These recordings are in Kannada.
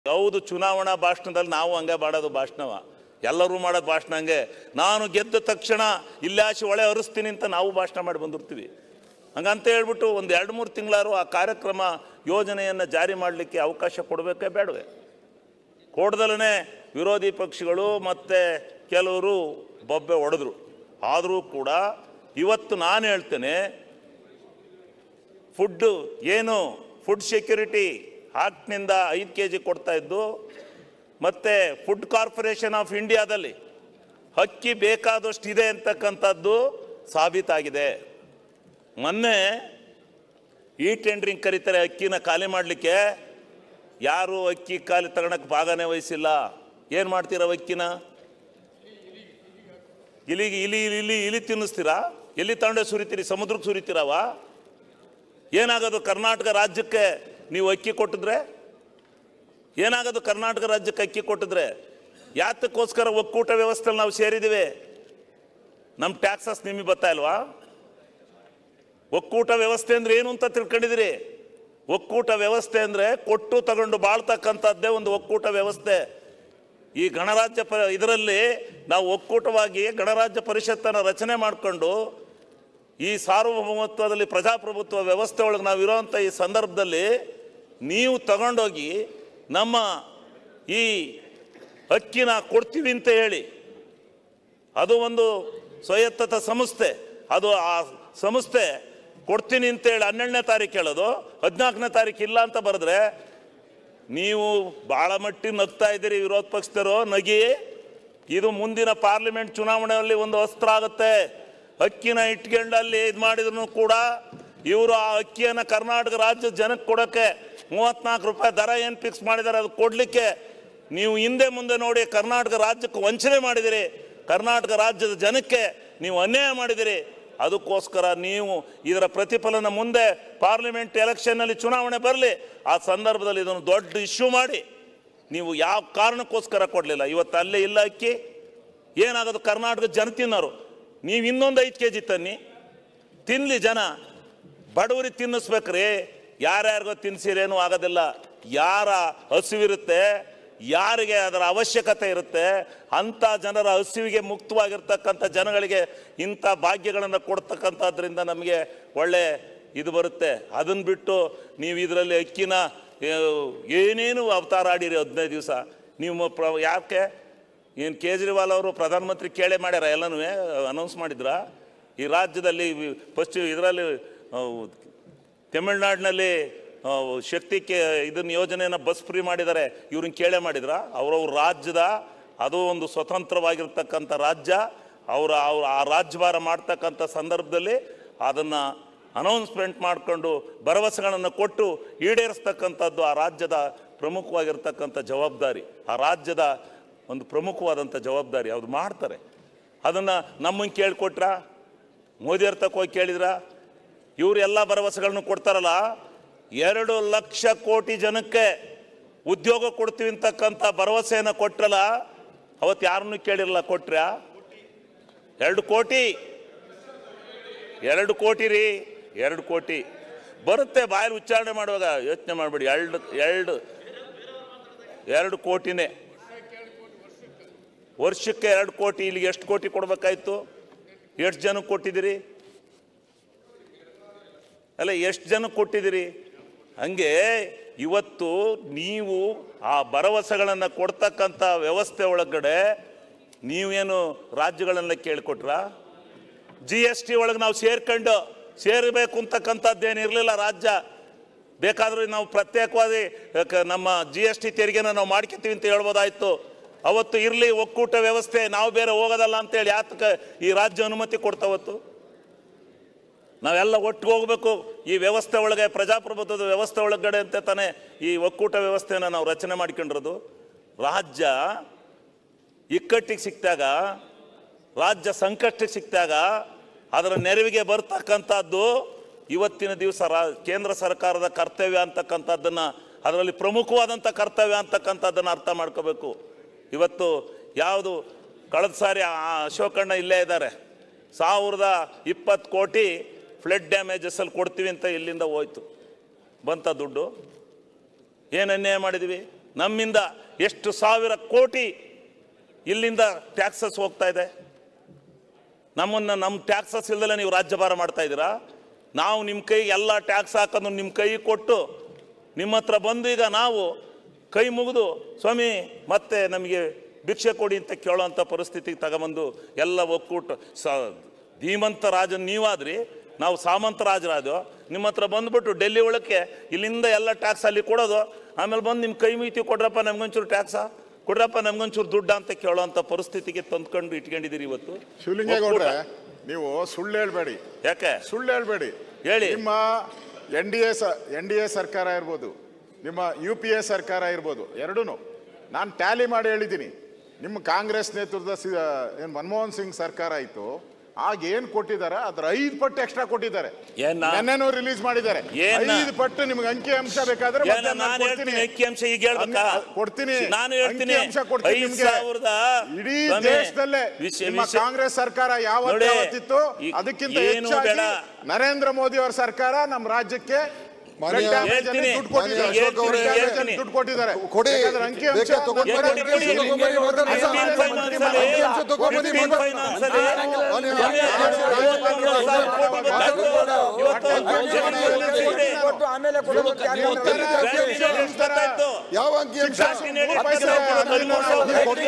ಹೌದು ಚುನಾವಣಾ ಭಾಷಣದಲ್ಲಿ ನಾವು ಹಂಗೆ ಮಾಡೋದು ಭಾಷಣವ ಎಲ್ಲರೂ ಮಾಡೋದು ಭಾಷಣ ಹಂಗೆ ನಾನು ಗೆದ್ದ ತಕ್ಷಣ ಇಲ್ಲಾಶಿ ಒಳೆ ಹರಿಸ್ತೀನಿ ಅಂತ ನಾವು ಭಾಷಣ ಮಾಡಿ ಬಂದಿರ್ತೀವಿ ಹಂಗಂತ ಹೇಳ್ಬಿಟ್ಟು ಒಂದು ಎರಡು ಮೂರು ತಿಂಗಳಾರು ಆ ಕಾರ್ಯಕ್ರಮ ಯೋಜನೆಯನ್ನು ಜಾರಿ ಮಾಡಲಿಕ್ಕೆ ಅವಕಾಶ ಕೊಡಬೇಕೇ ಬೇಡವೆ ಕೊಡ್ದಲೇ ವಿರೋಧಿ ಪಕ್ಷಗಳು ಮತ್ತು ಕೆಲವರು ಬೊಬ್ಬೆ ಹೊಡೆದ್ರು ಆದರೂ ಕೂಡ ಇವತ್ತು ನಾನು ಹೇಳ್ತೇನೆ ಫುಡ್ಡು ಏನು ಫುಡ್ ಸೆಕ್ಯೂರಿಟಿ ಆಕ್ಟ್ನಿಂದ ಐದು ಕೆ ಜಿ ಕೊಡ್ತಾ ಇದ್ದು ಮತ್ತು ಫುಡ್ ಕಾರ್ಪೊರೇಷನ್ ಆಫ್ ಇಂಡಿಯಾದಲ್ಲಿ ಅಕ್ಕಿ ಬೇಕಾದಷ್ಟು ಇದೆ ಅಂತಕ್ಕಂಥದ್ದು ಸಾಬೀತಾಗಿದೆ ಮೊನ್ನೆ ಈ ಟೆಂಡ್ರಿಂಗ್ ಕರೀತಾರೆ ಅಕ್ಕಿನ ಖಾಲಿ ಮಾಡಲಿಕ್ಕೆ ಯಾರು ಅಕ್ಕಿ ಖಾಲಿ ತಗೊಳಕ್ಕೆ ಭಾಗನೇ ವಹಿಸಿಲ್ಲ ಏನು ಮಾಡ್ತೀರ ಅಕ್ಕಿನ ಇಲಿಗೆ ಇಲಿ ಇಲಿ ಇಲಿ ಇಲಿ ತಿನ್ನಿಸ್ತೀರಾ ಎಲ್ಲಿ ತಗೊಂಡೆ ಸುರಿತೀರಿ ಸಮುದ್ರಕ್ಕೆ ಸುರಿತೀರವ ಏನಾಗೋದು ಕರ್ನಾಟಕ ರಾಜ್ಯಕ್ಕೆ ನೀವು ಅಕ್ಕಿ ಕೊಟ್ಟಿದ್ರೆ ಏನಾಗೋದು ಕರ್ನಾಟಕ ರಾಜ್ಯಕ್ಕೆ ಅಕ್ಕಿ ಕೊಟ್ಟಿದ್ರೆ ಯಾತಕ್ಕೋಸ್ಕರ ಒಕ್ಕೂಟ ವ್ಯವಸ್ಥೆಯಲ್ಲಿ ನಾವು ಸೇರಿದ್ದೀವಿ ನಮ್ಮ ಟ್ಯಾಕ್ಸಸ್ ನಿಮಗೆ ಬರ್ತಾ ಇಲ್ವಾ ಒಕ್ಕೂಟ ವ್ಯವಸ್ಥೆ ಅಂದ್ರೆ ಏನು ಅಂತ ತಿಳ್ಕೊಂಡಿದ್ದೀರಿ ಒಕ್ಕೂಟ ವ್ಯವಸ್ಥೆ ಅಂದರೆ ಕೊಟ್ಟು ತಗೊಂಡು ಬಾಳ್ತಕ್ಕಂಥದ್ದೇ ಒಂದು ಒಕ್ಕೂಟ ವ್ಯವಸ್ಥೆ ಈ ಗಣರಾಜ್ಯ ಪ ಇದರಲ್ಲಿ ನಾವು ಒಕ್ಕೂಟವಾಗಿ ಗಣರಾಜ್ಯ ಪರಿಷತ್ತನ್ನು ರಚನೆ ಮಾಡಿಕೊಂಡು ಈ ಸಾರ್ವಭೌಮತ್ವದಲ್ಲಿ ಪ್ರಜಾಪ್ರಭುತ್ವ ವ್ಯವಸ್ಥೆ ಒಳಗೆ ನಾವು ಇರೋವಂಥ ಈ ಸಂದರ್ಭದಲ್ಲಿ ನೀವು ತಗೊಂಡೋಗಿ ನಮ್ಮ ಈ ಅಕ್ಕಿನ ಕೊಡ್ತೀವಿ ಅಂತ ಹೇಳಿ ಅದು ಒಂದು ಸ್ವಾಯತ್ತತ ಸಂಸ್ಥೆ ಅದು ಆ ಸಂಸ್ಥೆ ಕೊಡ್ತೀನಿ ಅಂತೇಳಿ ಹನ್ನೆರಡನೇ ತಾರೀಕು ಹೇಳೋದು ಹದಿನಾಲ್ಕನೇ ತಾರೀಕು ಇಲ್ಲ ಅಂತ ಬರೆದ್ರೆ ನೀವು ಭಾಳ ಮಟ್ಟಿಗೆ ನಗ್ತಾ ಇದ್ದೀರಿ ವಿರೋಧ ಪಕ್ಷದವರು ನಗಿ ಇದು ಮುಂದಿನ ಪಾರ್ಲಿಮೆಂಟ್ ಚುನಾವಣೆಯಲ್ಲಿ ಒಂದು ಅಸ್ತ್ರ ಆಗುತ್ತೆ ಅಕ್ಕಿನ ಇಟ್ಕೊಂಡು ಅಲ್ಲಿ ಇದು ಮಾಡಿದ್ರು ಕೂಡ ಇವರು ಆ ಅಕ್ಕಿಯನ್ನು ಕರ್ನಾಟಕ ರಾಜ್ಯದ ಜನಕ್ಕೆ ಕೊಡೋಕ್ಕೆ ಮೂವತ್ನಾಲ್ಕು ರೂಪಾಯಿ ದರ ಏನು ಫಿಕ್ಸ್ ಮಾಡಿದ್ದಾರೆ ಅದು ಕೊಡಲಿಕ್ಕೆ ನೀವು ಹಿಂದೆ ಮುಂದೆ ನೋಡಿ ಕರ್ನಾಟಕ ರಾಜ್ಯಕ್ಕೆ ವಂಚನೆ ಮಾಡಿದಿರಿ ಕರ್ನಾಟಕ ರಾಜ್ಯದ ಜನಕ್ಕೆ ನೀವು ಅನ್ಯಾಯ ಮಾಡಿದಿರಿ ಅದಕ್ಕೋಸ್ಕರ ನೀವು ಇದರ ಪ್ರತಿಫಲನ ಮುಂದೆ ಪಾರ್ಲಿಮೆಂಟ್ ಎಲೆಕ್ಷನ್ನಲ್ಲಿ ಚುನಾವಣೆ ಬರಲಿ ಆ ಸಂದರ್ಭದಲ್ಲಿ ಇದನ್ನು ದೊಡ್ಡ ಇಶ್ಯೂ ಮಾಡಿ ನೀವು ಯಾವ ಕಾರಣಕ್ಕೋಸ್ಕರ ಕೊಡಲಿಲ್ಲ ಇವತ್ತು ಅಲ್ಲೇ ಇಲ್ಲ ಅಕ್ಕಿ ಏನಾಗೋದು ಕರ್ನಾಟಕದ ಜನ ತಿನ್ನೋರು ನೀವು ಇನ್ನೊಂದು ಐದು ಕೆ ಜಿ ತನ್ನಿ ತಿನ್ನಲಿ ಜನ ಬಡವರಿಗೆ ತಿನ್ನಿಸ್ಬೇಕ್ರಿ ಯಾರ್ಯಾರಿಗೋ ತಿನ್ಸಿರೇನು ಆಗೋದಿಲ್ಲ ಯಾರ ಹಸಿವಿರುತ್ತೆ ಯಾರಿಗೆ ಅದರ ಅವಶ್ಯಕತೆ ಇರುತ್ತೆ ಅಂಥ ಜನರ ಹಸಿವಿಗೆ ಮುಕ್ತವಾಗಿರ್ತಕ್ಕಂಥ ಜನಗಳಿಗೆ ಇಂಥ ಭಾಗ್ಯಗಳನ್ನು ಕೊಡ್ತಕ್ಕಂಥದ್ರಿಂದ ನಮಗೆ ಒಳ್ಳೆ ಇದು ಬರುತ್ತೆ ಅದನ್ನು ಬಿಟ್ಟು ನೀವು ಇದರಲ್ಲಿ ಅಕ್ಕಿನ ಆ, ಏನೇನು ಅವತಾರ ಆಡಿರಿ ಹದಿನೈದು ದಿವಸ ನೀವು ಪ್ರ ಯಾಕೆ ಏನು ಕೇಜ್ರಿವಾಲ್ ಅವರು ಪ್ರಧಾನಮಂತ್ರಿ ಕೇಳೇ ಮಾಡ್ಯಾರ ಎಲ್ಲನೂ ಅನೌನ್ಸ್ ಮಾಡಿದ್ರ ಈ ರಾಜ್ಯದಲ್ಲಿ ಪಶ್ಚಿಮ ಇದರಲ್ಲಿ ತಮಿಳ್ನಾಡಿನಲ್ಲಿ ಆ, ಶಕ್ತಿಗೆ ಇದನ್ನ ಯೋಜನೆಯನ್ನು ಬಸ್ ಫ್ರೀ ಮಾಡಿದ್ದಾರೆ ಇವ್ರನ್ನ ಕೇಳೇ ಮಾಡಿದ್ರ ಅವ್ರವ್ರ ರಾಜ್ಯದ ಅದು ಒಂದು ಸ್ವತಂತ್ರವಾಗಿರ್ತಕ್ಕಂಥ ರಾಜ್ಯ ಅವರ ಅವ್ರ ಆ ರಾಜ್ಯಭಾರ ಮಾಡ್ತಕ್ಕಂಥ ಸಂದರ್ಭದಲ್ಲಿ ಅದನ್ನು ಅನೌನ್ಸ್ಮೆಂಟ್ ಮಾಡಿಕೊಂಡು ಭರವಸೆಗಳನ್ನು ಕೊಟ್ಟು ಈಡೇರಿಸ್ತಕ್ಕಂಥದ್ದು ಆ ರಾಜ್ಯದ ಪ್ರಮುಖವಾಗಿರ್ತಕ್ಕಂಥ ಜವಾಬ್ದಾರಿ ಆ ರಾಜ್ಯದ ಒಂದು ಪ್ರಮುಖವಾದಂಥ ಜವಾಬ್ದಾರಿ ಅವ್ರು ಮಾಡ್ತಾರೆ ಅದನ್ನು ನಮ್ಮನ್ನು ಕೇಳಿಕೊಟ್ರ ಮೋದಿಯವ್ರ ತಕ್ಕ ಹೋಗಿ ಕೇಳಿದ್ರ ಇವ್ರು ಎಲ್ಲ ಭರವಸೆಗಳನ್ನು ಕೊಡ್ತಾರಲ್ಲ ಎರಡು ಲಕ್ಷ ಕೋಟಿ ಜನಕ್ಕೆ ಉದ್ಯೋಗ ಕೊಡ್ತೀವಿ ಅಂತಕ್ಕಂಥ ಭರವಸೆಯನ್ನು ಕೊಟ್ರಲ್ಲ ಅವತ್ತು ಯಾರನ್ನೂ ಕೇಳಿರಲ್ಲ ಕೊಟ್ರ್ಯಾ ಎರಡು ಕೋಟಿ ಎರಡು ಕೋಟಿ ರೀ ಎರಡು ಕೋಟಿ ಬರುತ್ತೆ ಬಾಯಲ್ಲಿ ಉಚ್ಚಾರಣೆ ಮಾಡುವಾಗ ಯೋಚನೆ ಮಾಡಬೇಡಿ ಎರಡು ಎರಡು ಎರಡು ಕೋಟಿನೇ ವರ್ಷಕ್ಕೆ ಎರಡು ಕೋಟಿ ಇಲ್ಲಿಗೆ ಎಷ್ಟು ಕೋಟಿ ಕೊಡ್ಬೇಕಾಯ್ತು ಎಷ್ಟು ಜನಕ್ಕೆ ಕೊಟ್ಟಿದ್ದೀರಿ ಅಲ್ಲ ಎಷ್ಟು ಜನಕ್ಕೆ ಕೊಟ್ಟಿದ್ದೀರಿ ಹಂಗೆ ಇವತ್ತು ನೀವು ಆ ಭರವಸೆಗಳನ್ನು ಕೊಡ್ತಕ್ಕಂಥ ವ್ಯವಸ್ಥೆ ಒಳಗಡೆ ನೀವೇನು ರಾಜ್ಯಗಳನ್ನ ಕೇಳಿಕೊಟ್ರಾ ಜಿ ಎಸ್ ಟಿ ಒಳಗೆ ನಾವು ಸೇರ್ಕೊಂಡು ಸೇರಬೇಕು ಅಂತಕ್ಕಂಥದ್ದೇನು ಇರಲಿಲ್ಲ ರಾಜ್ಯ ಬೇಕಾದ್ರೆ ನಾವು ಪ್ರತ್ಯೇಕವಾಗಿ ಕ- ನಮ್ಮ ಜಿ ಎಸ್ ಟಿ ತೆರಿಗೆನ ನಾವು ಮಾಡ್ಕೊತೀವಿ ಅಂತ ಹೇಳ್ಬೋದಾಯ್ತು ಅವತ್ತು ಇರಲಿ ಒಕ್ಕೂಟ ವ್ಯವಸ್ಥೆ ನಾವು ಬೇರೆ ಹೋಗೋದಲ್ಲ ಅಂತೇಳಿ ಯಾತಕ್ಕೆ ಈ ರಾಜ್ಯ ಅನುಮತಿ ಕೊಡ್ತಾವತ್ತು ನಾವೆಲ್ಲ ಒಟ್ಟಿಗೆ ಹೋಗಬೇಕು ಈ ವ್ಯವಸ್ಥೆ ಒಳಗೆ ಪ್ರಜಾಪ್ರಭುತ್ವದ ವ್ಯವಸ್ಥೆ ಒಳಗಡೆ ಅಂತ ತಾನೇ ಈ ಒಕ್ಕೂಟ ವ್ಯವಸ್ಥೆನ ನಾವು ರಚನೆ ಮಾಡ್ಕೊಂಡಿರೋದು ರಾಜ್ಯ ಇಕ್ಕಟ್ಟಿಗೆ ಸಿಕ್ಕಿದಾಗ ರಾಜ್ಯ ಸಂಕಷ್ಟಕ್ಕೆ ಸಿಕ್ಕಿದಾಗ ಅದರ ನೆರವಿಗೆ ಬರ್ತಕ್ಕಂಥದ್ದು ಇವತ್ತಿನ ದಿವಸ ರಾ ಕೇಂದ್ರ ಸರ್ಕಾರದ ಕರ್ತವ್ಯ ಅಂತಕ್ಕಂಥದ್ದನ್ನು ಅದರಲ್ಲಿ ಪ್ರಮುಖವಾದಂಥ ಕರ್ತವ್ಯ ಅಂತಕ್ಕಂಥದ್ದನ್ನು ಅರ್ಥ ಮಾಡ್ಕೋಬೇಕು ಇವತ್ತು ಯಾವುದು ಕಳೆದ ಸಾರಿ ಆ ಅಶೋಕಣ್ಣ ಇಲ್ಲೇ ಇದ್ದಾರೆ ಸಾವಿರದ ಇಪ್ಪತ್ತು ಕೋಟಿ ಫ್ಲಡ್ ಡ್ಯಾಮೇಜಸಲ್ಲಿ ಕೊಡ್ತೀವಿ ಅಂತ ಇಲ್ಲಿಂದ ಹೋಯ್ತು ಬಂತ ದುಡ್ಡು ಏನು ಅನ್ಯಾಯ ಮಾಡಿದ್ವಿ ನಮ್ಮಿಂದ ಎಷ್ಟು ಸಾವಿರ ಕೋಟಿ ಇಲ್ಲಿಂದ ಟ್ಯಾಕ್ಸಸ್ ಹೋಗ್ತಾ ಇದೆ ನಮ್ಮನ್ನು ನಮ್ಮ ಟ್ಯಾಕ್ಸಸ್ ಇಲ್ದಲೆ ನೀವು ರಾಜ್ಯಭಾರ ಮಾಡ್ತಾ ಇದ್ದೀರಾ ನಾವು ನಿಮ್ಮ ಕೈಗೆ ಎಲ್ಲ ಟ್ಯಾಕ್ಸ್ ಹಾಕೋದು ನಿಮ್ಮ ಕೈ ಕೊಟ್ಟು ನಿಮ್ಮ ಹತ್ರ ಬಂದು ಈಗ ನಾವು ಕೈ ಮುಗಿದು ಸ್ವಾಮಿ ಮತ್ತೆ ನಮಗೆ ಭಿಕ್ಷೆ ಕೊಡಿ ಅಂತ ಕೇಳೋಂಥ ಪರಿಸ್ಥಿತಿಗೆ ತಗೊಂಬಂದು ಎಲ್ಲ ಒಕ್ಕೂಟ ಸ ಧೀಮಂತ ರಾಜನ್ ನೀವಾದ್ರಿ ನಾವು ಸಾಮಂತ ರಾಜರಾದು ನಿಮ್ಮ ಹತ್ರ ಬಂದ್ಬಿಟ್ಟು ಡೆಲ್ಲಿ ಒಳಕ್ಕೆ ಇಲ್ಲಿಂದ ಎಲ್ಲ ಟ್ಯಾಕ್ಸ್ ಅಲ್ಲಿ ಕೊಡೋದು ಆಮೇಲೆ ಬಂದು ನಿಮ್ಮ ಕೈ ಮುಗಿತೀವಿ ಕೊಡ್ರಪ್ಪ ನಮ್ಗೊಂಚೂರು ಟ್ಯಾಕ್ಸಾ ಕೊಡ್ರಪ್ಪ ನಮ್ಗೊಂಚೂರು ದುಡ್ಡು ಅಂತ ಕೇಳೋಂಥ ಪರಿಸ್ಥಿತಿಗೆ ತಂದ್ಕೊಂಡು ಇಟ್ಕೊಂಡಿದ್ದೀರಿ ಇವತ್ತು ಶಿವಲಿಂಗೇಗೌಡ್ರೆ ಒಕ್ಕೂಟ. ನೀವು ಸುಳ್ಳು ಹೇಳ್ಬೇಡಿ ಯಾಕೆ ಸುಳ್ಳು ಹೇಳ್ಬೇಡಿ ಹೇಳಿ. ನಿಮ್ಮ N D A N D A ಸರ್ಕಾರ ಇರ್ಬೋದು ನಿಮ್ಮ ಯು ಪಿ ಎ ಸರ್ಕಾರ ಇರ್ಬೋದು ಎರಡೂ ನಾನು ಟ್ಯಾಲಿ ಮಾಡಿ ಹೇಳಿದ್ದೀನಿ ನಿಮ್ಮ ಕಾಂಗ್ರೆಸ್ ನೇತೃತ್ವದ ಸಿ ಏನು ಮನಮೋಹನ್ ಸಿಂಗ್ ಸರ್ಕಾರ ಆಯಿತು ಆಗ ಏನು ಕೊಟ್ಟಿದ್ದಾರೆ ಅದ್ರ ಐದು ಪಟ್ಟು ಎಕ್ಸ್ಟ್ರಾ ಕೊಟ್ಟಿದ್ದಾರೆ ಏನ್ನ? ನೆನ್ನೆನೂ ರಿಲೀಸ್ ಮಾಡಿದ್ದಾರೆ ಏನ್ನ? ಐದು ಪಟ್ಟು ನಿಮ್ಗೆ ಅಂಕಿ ಅಂಶ ಬೇಕಾದ್ರೆ ಏನ ಮಧ್ಯಾಹ್ನ ನಾನು ಕೊಡ್ತೀನಿ. ಹೇಳ್ತೀನಿ ಅಂಕಿಅಂಶ ಈಗ ಹೇಳ್ಬೇಕಾ ಅನ್ನ- ಕೊಡ್ತೀನಿ ನಾನು ಹೇಳ್ತೀನಿ ಅಂಕಿ ಅಂಶ ಕೊಡ್ತೀನಿ ಐದು ನಿಮ್ಗೆ. ಸಾವಿರದ ಇಡೀ ಸ್ವಾಮಿ, ದೇಶದಲ್ಲೇ ವಿಷಯ- ನಿಮ್ಮ ವಿಷಯ- ಕಾಂಗ್ರೆಸ್ ಸರ್ಕಾರ ಯಾವತ್ತು ನೋಡಿ, ಯಾವತ್ತಿತ್ತು ಈ- ಅದಕ್ಕಿಂತ ಏನು ಹೆಚ್ಚಾಗಿ ಬೇಡ. ನರೇಂದ್ರ ಮೋದಿ ಅವರ ಸರ್ಕಾರ ನಮ್ಮ ರಾಜ್ಯಕ್ಕೆ ಮಾನ್ಯ- blood damage ಅಲ್ಲಿ ಹೇಳ್ತೀನಿ. ದುಡ್ಡು ಕೊಟ್ಟಿದ್ದಾರೆ. ಮಾನ್ಯ ಅಶೋಕ್ ಅವರೇ, blood damage ಅಲ್ಲಿ ಹೇಳ್ತೀನಿ. ದುಡ್ಡು ಕೊಟ್ಟಿದ್ದಾರೆ ಕೊಡಿ. ಬೇಕಾದ್ರೆ ಅಂಕಿ ಅಂಶ ಬೇಕಾದ್ರೆ ತಗೊಂಡು ನಾನು ಬನ್ನಿ, ಕೊಡ್ತೀನಿ. ಅಂಕಿ ಅಂಶ ತಗೊಂಡು ಬನ್ನಿ, ಮಾತಾಡಿ. ಫಿಫ್ಟೀನ್ ಅಂಕಿ ಫೈನಾನ್ಸ್ ಅಂಶ ಅಲ್ಲಿ- ತಗೊಂಡು ಬನ್ನಿ, ಫಿಫ್ಟೀನ್ ಮಾತಾಡಿ. ಫೈನಾನ್ಸ್ ಅಲ್ಲಿ ಮಾನ್ಯ ಮಾನ್ಯ ಅಧ್ಯಕ್ಷ, ಐವತ್ತೊಂದು ಸಾವಿರ ಕೋಟಿ ಬಂದಿತ್ತು. ಇವತ್ತು ಕೊಟ್ಟು ಆಮೇಲೆ ಕೊಡೋದು ಯಾರು ಬ್ಯಾಂಕಿನ ಎಷ್ಟು ಬರ್ತಾ ಇತ್ತು? ಯಾವ ಅಂಕಿ ಅಂಶ ಬ್ಯಾಂಕಿನ ಎಷ್ಟು ಬರ್ತಾ ಇತ್ತು? ಹದಿಮೂರು ಸಾವಿರ ಕೋಟಿ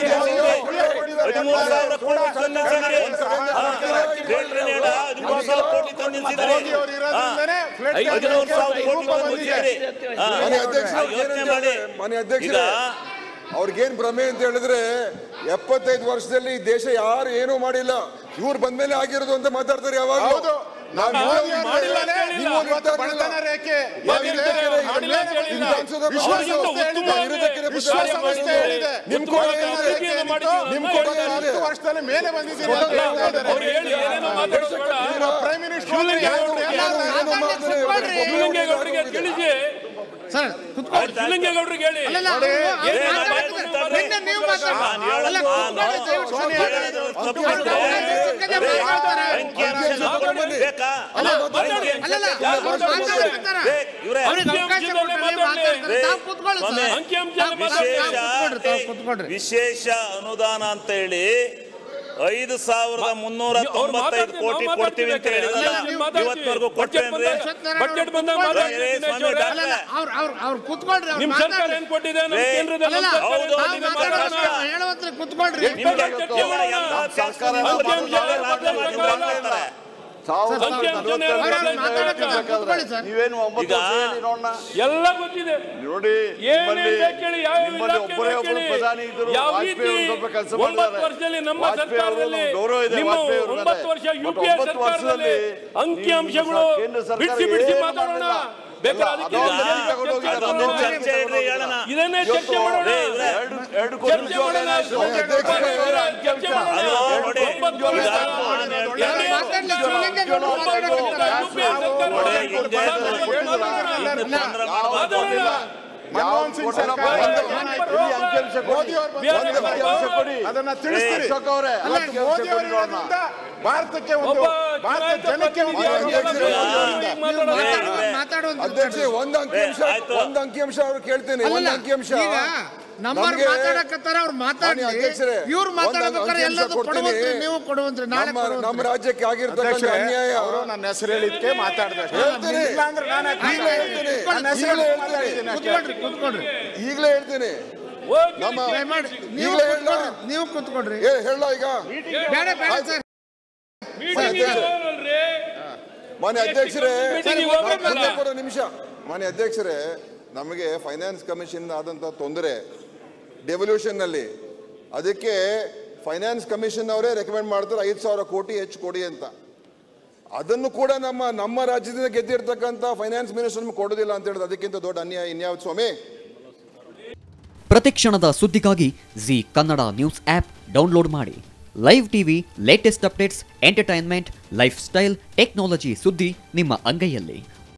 ಹದಿಮೂರು ಸಾವಿರ ಕೋಟಿ ತಂದಿದ್ದೀರಿ. ಹಾ, ರೇಟ್ರಿ ನೇಡ ಹದಿಮೂರು ಸಾವಿರ ಕೋಟಿ ತಂದಿದ್ದೀರಿ. ಮೋದಿ ಅವರು ಇರೋದ್ರಿಂದನೇ flood ಹದಿಮೂರು damage ಸಾವಿರ ಕೋಟಿ ರೂಪ ಬಂದಿದೆ. ತಂದಿದ್ದೀರಿ. ಹಾ, ಮಾನ್ಯ ಅಧ್ಯಕ್ಷ ಯೋಚನೆ ಮಾಡಿ ಮಾನ್ಯ ಈಗ ಅಧ್ಯಕ್ಷರೇ ಅವ್ರಿಗೇನ್ ಭ್ರಮೆ ಅಂತ ಹೇಳಿದ್ರೆ ಎಪ್ಪತ್ತೈದು ವರ್ಷದಲ್ಲಿ ಈ ದೇಶ ಯಾರು ಏನೂ ಮಾಡಿಲ್ಲ ಇವ್ರು ಬಂದ್ಮೇಲೆ ಆಗಿರೋದು ಅಂತ ಮಾತಾಡ್ತಾರೆ ಯಾವಾಗ ಹೌದು ನಾವು ಮೋದಿ ಅವರು ಇರೋದ್ರಿಂದಲೇ ನೀವು ಇವತ್ತು ನಿರ್ಧಾರ ಇಲ್ಲ. ಬಡತನ ರೇಖೆ ಯಾವ್ದು ಏನಿದೆ, ನಿರ್ಧಾರ ಇಲ್ಲ? ಅದ್ರ ಮೇಲೆ ಬಂದಿದೆ. ವಿಧಾನಸೌಧ ವಿಶ್ವಸಂಸ್ಥೆ ಹೇಳಿದೆ. ಇರೋದಕ್ಕೆ ವಿಶ್ವಸಂಸ್ಥೆ ಹೇಳಿದೆ. ನಿಮ್ ಕೊಡುಗೆ ಬಡತನ ಏನಿದೆ? ರೇಖೆ ಏನಿತ್ತು? ನಿಮ್ ಕೊಡುಗೆ ಹತ್ತು ಏನಿದೆ? ವರ್ಷದಲ್ಲಿ ಮೇಲೆ ಬಂದಿದ್ದೀರಿ ಅಂತ ಹೇಳ್ತಾ ಇದ್ದಾರೆ. ಅವ್ರು ಹೇಳಿ ಏನೇನೋ ಮಾತಾಡೋದು ಬೇಡ. ನಿಮ್ಮ ಪ್ರೈಮ್ ಮಿನಿಸ್ಟರ್ ಶಿವಲಿಂಗ ಯಾರು ಗೌಡ್ರು ಎಲ್ಲ ಏನು ಮಾಡಿದ್ರೆ ಶಿವಲಿಂಗೇಗೌಡರಿಗೆ ತಿಳಿಸಿ ಸರ್ ಕುತ್ಕೊಳ್ಳಿ ಶಿವಲಿಂಗೇಗೌಡರಿಗೆ ಹೇಳಿ ಅಲ್ಲಲ್ಲ ನೋಡಿ, ಅವ್ರು- ಅವ್ರು ಏನೇನೋ ಮಾತಾಡ್ತಾರೆ. ಮಾತಾಡ್ತಾರೆ. ನಿನ್ನೆ ನೀವು ಮಾತಾಡಿ. ನಾನು ಹೇಳೋದು ಅಲ್ಲ, ನಾನು- ಕುತ್ಕೊಳ್ಳಿ, ದಯವಿಟ್ಟು ಸೋನಿಯಾ ಕುತ್ಕೊಳ್ಳಿ. ಹೇಳಿದ್ರು ಅವ್ರು ತಪ್ಪಿದ್ರೆ ಅವ್ರು ಅವ್ರು ಮಾತಾಡ್ತಾರೆ. ಅಂಕಿ ಅಂಶ ತಗೊಂಡು ಬನ್ನಿ. ಬೇಕಾ? ಅಲ್ಲ, ಅಂಕಿ ಅಂಶ ಅಲ್ಲಲ್ಲ, ತಗೊಂಡು ಅವ್ರು ಬನ್ನಿ. ಮಾತಾಡ್ತಾರೆ. ರೇ, ಇವ್ರೇ, ಅವ್ರಿಗೆ ಅವಕಾಶ ಕೊಡ್ರಿ, ಮಾತಾಡ್ತಾರೆ. ತಾವು ಕುತ್ಕೊಳ್ಳಿ ಸರ್. ಸ್ವಾಮಿ, ಅಂಕಿಅಂಶದಲ್ಲಿ ತಾವು ಕುತ್ಕೊಳ್ರಿ, ತಾವು ಕುತ್ಕೊಳ್ರಿ. ವಿಶೇಷ ಅನುದಾನ ಅಂತ ಹೇಳಿ ಐದು ಸಾವಿರದ ಮುನ್ನೂರ ಅವ್ರು ತೊಂಬತ್ತೈದು ಮಾತಾಡ್ತಾರೆ, ಕೋಟಿ ನಾವು ಕೊಡ್ತೀವಿ ಅಂತ ಮಾತಾಡ್ತೀವಿ. ಹೇಳಿದ್ರಲ್ಲ ಅಲ್ಲ, ನೀವು ಮಾತಾಡ್ತೀವಿ. ಇವತ್ತವರೆಗೂ ಬಜೆಟ್ ಕೊಟ್ಟೇನ್ರಿ ಬಂದಾಗ- ಬಜೆಟ್ ಬಂದಾಗ ಕುತ್ಕೊಳ್ರಿ. ಮಾತಾಡ್ತೀವಿ ರೇ, ಸ್ವಾಮಿ, ದಿನೇಶ್ ಅವರೇ. ಅಲ್ಲಲ್ಲ, ಅವ್ರು ಅವ್ರು ಅವ್ರು ಕುತ್ಕೊಳ್ರಿ ಅವ್ರು ನಿಮ್ ಸರ್ಕಾರ ಮಾತಾಡ್ರಿ. ಏನ್ ಕೊಟ್ಟಿದೆ ನಮ್ಮ ರೇ, ಕೇಂದ್ರದಲ್ಲಿ ಅಲ್ಲಲ್ಲ, ನಮ್ಮ ಸರ್ಕಾರ ಹೌದು, ಏನ್ ತಾವು ಕೊಟ್ಟಿದೆ ನಿಮ್ಮ ಮಾತಾಡೋಣ. ಮಾತಾಡೋಣ. ಹೇಳುವಂತ್ರಿ ಕುತ್ಕೊಳ್ರಿ ನಿಮ್ಗೆ ಎಲ್ಲ ಚರ್ಚೆ ಎಲ್ಲ ಮಾಡೋಣ. ಎಲ್ಲ ಸರ್ಕಾರ ಟ್ಯಾಕ್ಸ್ ಅಂಕಿ ಅಂಶ ಎಲ್ಲ ಮಾತಾಡ್ತಾರೆ. ಮಾತಾಡ್ತಾರೆ. ಅಂಕಿ ಅಂಶನೇ ಅವ್ರು ಅವ್ರು ಮಾತಾಡ್ತಾರೆ. ಮಾತಾಡಕ್ಕೆ ಕುತ್ಕೊಳ್ಳಿ ಸರ್ ನೀವೇನು ಒಂಬತ್ತು ಈಗ- ವರ್ಷ ಹೇಳಿ ನೋಡೋಣ ಎಲ್ಲ ಗೊತ್ತಿದೆ ನೋಡಿ ಏನೇನ್ ನಿಮ್ಮಲ್ಲಿ ಬೇಕು ಹೇಳಿ, ಯಾವ ನಿಮ್ಮಲ್ಲಿ ಇಲಾಖೆ ಒಬ್ಬರೇ ಬೇಕು ಒಬ್ಬರು ಹೇಳಿ. ಪ್ರಧಾನಿ ಇದ್ರು ಯಾವ ವಾಜಪೇಯಿ ಅವರು ರೀತಿ ಸ್ವಲ್ಪ ಕೆಲಸ ಒಂಬತ್ತು ಮಾಡಿದ್ದಾರೆ ವರ್ಷದಲ್ಲಿ ನಮ್ಮ ವಾಜಪೇಯಿ ಅವರು ಸರ್ಕಾರದಲ್ಲಿ ನಮ್ಗೆ ಗೌರವ ಇದೆ ನಿಮ್ಮ ವಾಜಪೇಯಿ ಅವರು ಒಂಬತ್ತು ವರ್ಷ ಮತ್ತೆ ಯು ಪಿ ಎ ಒಂಬತ್ತು ಸರ್ಕಾರದಲ್ಲಿ ವರ್ಷದಲ್ಲಿ ಅಂಕಿ ನೀವು ಅಂಶಗಳು ಕೇಂದ್ರ ಸರ್ಕಾರ ಬಿಡಿಸಿ ಬಿಡಿಸಿ ಏನು ಮಾತಾಡೋಣ ಮಾಡಿಲ್ಲ. ಬೇಕಾದ್ರೆ ಅಲ್ಲ, ಅದಕ್ಕೆ ಅದೊಂದು ಇದನ್ನ ತಗೊಂಡು ಹೋಗಿ ಚರ್ಚೆ ಅದೊಂದು ಮಾಡೋಣ. ಚರ್ಚೆ ಇಡ್ರಿ ಹೇಳೋಣ ಇದನ್ನೇ ಚರ್ಚೆ ಮಾಡೋಣ ರೇ, ಇವ್ರೇ, ಎರಡು ಎರಡು ಕೋಟಿ ಚರ್ಚೆ ಮಾಡೋಣ ಚರ್ಚೆ ಮಾಡೋಣ ಅದು ನೋಡಿ, ಒಂಬತ್ತು ಈಗ ವರ್ಷ ನಾನು ಹೇಳ್ತೀನಿ. ಮಾತಾಡ್ಲಿ, ಶಿವಲಿಂಗೇಗೌಡರು ಮಾತಾಡಕ್ಕೆ ನೋಡಿ, ಹಿಂಗೆ ತೊಂದ್ರೆ ಮಾಡಬಾರ್ದು. ಮನಮೋಹನ್ ಸಿಂಗ್ ಸರ್ಕಾರ ಏನಾಯ್ತು? ಇಲ್ಲಿ ಅಂಕಿಅಂಶ ಕೊಡಿ. ಮೋದಿ ಅವರು ಬೇರೆ ಬಂದಾಗ ಬೇರೆ ಅಂಕಿಅಂಶ ಕೊಡಿ ಅದನ್ನ ತಿಳಿಸ್ತೀರಿ ಅಶೋಕ್ ಅವರೇ ಅಲ್ಲ, ಅಂಕಿಅಂಶ ಮೋದಿ ಅವರು ಕೊಡಿ ನೋಡೋಣ ಇರೋದ್ರಿಂದ ಭಾರತಕ್ಕೆ ಒಂದು ಒಬ್ಬ ಭಾರತ ಚುನಾಯಿತ ಜನಕ್ಕೆ ಒಂದು ಪ್ರತಿನಿಧಿ ಯೋಜನೆ ಯಾರು ಇದೆ. ಮಾತಾಡೋಣ. ರೇ, ಇವ್ರೇ, ಮಾತಾಡುವಂತ ಅಧ್ಯಕ್ಷ ಒಂದ್ ಅಂಕಿಅಂಶ ಏ, ಆಯ್ತು. ಒಂದ್ ಅಂಕಿಅಂಶ ಅವ್ರು ಕೇಳ್ತೀನಿ ಒಂದ್ ಅಲ್ಲಲ್ಲ, ಅಂಕಿಅಂಶ ಈಗ ನಮ್ಮವ್ರು ನಮ್ಗೆ- ಮಾತಾಡಕತ್ತಾರ ಅವ್ರು ಮಾತಾಡ್ಲಿ ಮಾನ್ಯ ಅಧ್ಯಕ್ಷರೇ, ಇವ್ರು ಒಂದ್ ಮಾತಾಡ್ಬೇಕಾದ್ರೆ ಅಂಕಿಅಂಶ ಎಲ್ಲದೂ ಕೊಡ್ತೀನಿ. ಕೊಡುವಂತ್ರಿ ನೀವು ಕೊಡುವಂತ್ರಿ ನಾಳೆ ನಮ್ಮ ನಮ್ಮ ಕೊಡುವಂತ್ರಿ. ರಾಜ್ಯಕ್ಕೆ ಆಗಿರ್ತಕ್ಕಂಥ ಅಧ್ಯಕ್ಷರೇ, ಅನ್ಯಾಯ ಅವರು ನನ್ನ ಹೆಸರು ಹೇಳಿದ್ಕೆ ಮಾತಾಡಿದೆ ಹೇಳ್ತೀನಿ. ಇಲ್ಲ ಅಂದ್ರೆ ನಾನು ಯಾಕೆ ಈಗಲೇ ಹೇಳ್ತೀನಿ ನನ್ನ ಹೆಸರು ಈಗಲೇ ಹೇಳಿ ಹೇಳ್ತೀನಿ ಮಾತಾಡಿದ್ದೀನಿ ಅಷ್ಟೇ. ಕುತ್ಕೊಳ್ರಿ ಕುತ್ಕೊಳ್ರಿ ಈಗಲೇ ಹೇಳ್ತೀನಿ ಹೋಗಿ ನಮ್ಮ ದಯಮಾಡಿ ನೀವು ಈಗಲೇ ಹೇಳ ಕುತ್ಕೊಳ್ರಿ ನೀವು ಕುತ್ಕೊಳ್ರಿ ಏ ಹೇಳ ಈಗ ಬೇಡ ಬೇಡ ಸರ್ ಮೀಟಿಂಗ್ ಇದೆ ಅಲ್ರಿ? ಮಾನ್ಯ ಅಧ್ಯಕ್ಷರೇ ಮೀಟಿಂಗಿಗೆ ಹೋಗ್ಬೇಕಲ್ಲ? ಒಂದೇ ಕೊಡು ನಿಮಿಷ ಮಾನ್ಯ ಅಧ್ಯಕ್ಷರೇ ನಮಗೆ ಫೈನಾನ್ಸ್ ಕಮಿಷನ್ ಆದಂಥ ತೊಂದರೆ ಡೆವಲ್ಯೂಷನ್ನಲ್ಲಿ ಅದಕ್ಕೆ ಫೈನಾನ್ಸ್ ಕಮಿಷನ್ ಅವರೇ ರೆಕಮೆಂಡ್ ಮಾಡ್ತಾರೆ ಐದು ಸಾವಿರ ಕೋಟಿ ಹೆಚ್ಚು ಕೊಡಿ ಅಂತ ಅದನ್ನು ಕೂಡ ನಮ್ಮ ನಮ್ಮ ರಾಜ್ಯದಿಂದ ಗೆದ್ದಿರ್ತಕ್ಕಂಥ ಫೈನಾನ್ಸ್ ಮಿನಿಸ್ಟರ್ ನಮ್ಗೆ ಕೊಡೋದಿಲ್ಲ ಅಂತ ಹೇಳಿದ್ರೆ ಅದಕ್ಕಿಂತ ದೊಡ್ಡ ಅನ್ಯಾಯ ಇನ್ಯಾವ್ದು ಸ್ವಾಮಿ ಪ್ರತಿಕ್ಷಣದ ಸುದ್ದಿಗಾಗಿ Zee Kannada news app download ಮಾಡಿ live TV latest updates entertainment lifestyle technology ಸುದ್ದಿ ನಿಮ್ಮ ಅಂಗೈಯಲ್ಲಿ